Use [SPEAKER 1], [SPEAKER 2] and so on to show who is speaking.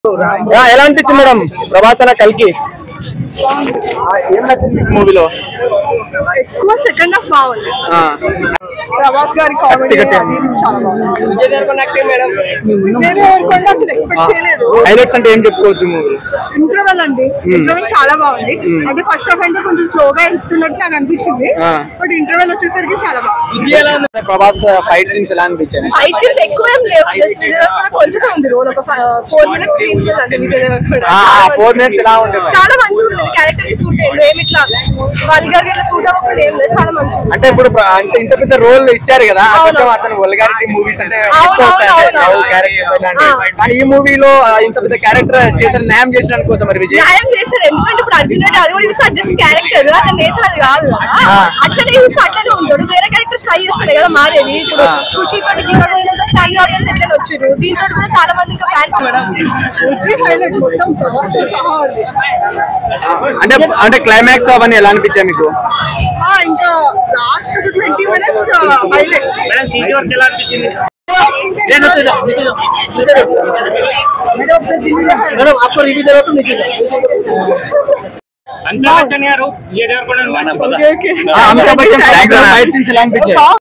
[SPEAKER 1] ఆ, ఎలా అనిపించింది మేడం ప్రభాస్ అన్న కల్కి ఏం నచ్చింది మూవీలో
[SPEAKER 2] ఎక్కువ సెకండ్ హాఫ్ బాగుంది ప్రభాస్ గారి కామెడీ
[SPEAKER 1] గట్టి, గట్టి.
[SPEAKER 2] అది ఇది చాలా బాగుంది విజయ్ దేవరకొండ అసలు ఎక్స్పెక్ట్ చేయలేదు
[SPEAKER 1] హైలైట్స్ అంటే ఏం చెప్పుకోవచ్చు మూవీ
[SPEAKER 2] ఇంటర్వెల్ అండి ఇంటర్వెల్ చాలా బాగుంది అంటే ఫస్ట్ హాఫ్ అంటే కొంచెం స్లోగా వెళ్తున్నట్టు నాకు అనిపించింది
[SPEAKER 1] ఆ.
[SPEAKER 2] బట్ ఇంటర్వెల్ వచ్చేసరికి చాలా బాగుంది
[SPEAKER 1] ప్రభాస్ ఫైట్ సీన్స్ ఎలా అనిపించాయి
[SPEAKER 2] ఫైట్ సీన్స్ ఎక్కువ ఏం లేవు జస్ట్ విజయ్ దేవరకొండ కొంచెమే ఉంది రోల్ ఒక ఫోర్ మినిట్స్ స్క్రీన్ స్పేస్ అంటే విజయ్ దేవరకొండ
[SPEAKER 1] ఫోర్ మినిట్స్ ఎలా ఉంటుంది
[SPEAKER 2] చాలా మంచిగా ఉండేది క్యారెక్టర్ కి సూట్ అయ్యింది ఏమి ఇట్లా వల్గర్ ఇట్లా సూట్ అవ్వకుండా ఏం లేదు చాలా మంచిగా ఉంది.
[SPEAKER 1] అంటే ఇప్పుడు ప్ర- అంటే ఇంత పెద్ద రోల్ ఇచ్చారు కదా
[SPEAKER 2] అవును.
[SPEAKER 1] కొంచెం అతను వల్గారిటీ మూవీస్ అంటే
[SPEAKER 2] అవును,
[SPEAKER 1] ఎక్కువ వస్తాయి
[SPEAKER 2] అవును,
[SPEAKER 1] అంటే
[SPEAKER 2] అవును.
[SPEAKER 1] లవ్ క్యారెక్టర్స్ ఇలాంటివి
[SPEAKER 2] ఆ.
[SPEAKER 1] కానీ ఈ మూవీలో ఇంత పెద్ద క్యారెక్టర్ చేసిన న్యాయం చేసిన అనుకోవచ్చు మరి విజయ్
[SPEAKER 2] న్యాయం చేశారు ఎందుకంటే ఇప్పుడు అర్జున్ రెడ్డి అది కూడా చూస్తే జస్ట్ క్యారెక్టర్ అతను నేచర్ అది కాదు కదా
[SPEAKER 1] ఆ.
[SPEAKER 2] అట్లనే చూస్తే అట్లనే ఉంటాడు వేరే క్యారెక్టర్స్ ట్రై చేస్తాడు కదా మారేది ఇప్పుడు
[SPEAKER 1] ఆ.
[SPEAKER 2] ఖుషి తోటి దిగడం పోయినంత ఫ్యాన్ ఆడియన్స్ ఎట్లా వచ్చారు దీంతో కూడా చాలా మంది ఇంకా ఫ్యాన్స్ వచ్చి హైలైట్ మొత్తం సహా ఉంది
[SPEAKER 1] అంటే అంటే క్లైమాక్స్ అవన్నీ ఎలా అనిపించాయి మీకు
[SPEAKER 2] ఇంకా last twenty minutes highlight
[SPEAKER 3] madam CG work ఎలా అనిపించింది
[SPEAKER 2] మేడం
[SPEAKER 3] आपको रिव्यू दे रहा तो नीचे అమితాబ్ బచ్చన్ గారు విజయ్ దేవరకొండ
[SPEAKER 1] ఆ, అమితాబ్ బచ్చన్ ఫైట్ సీన్స్ ఎలా అనిపించాయి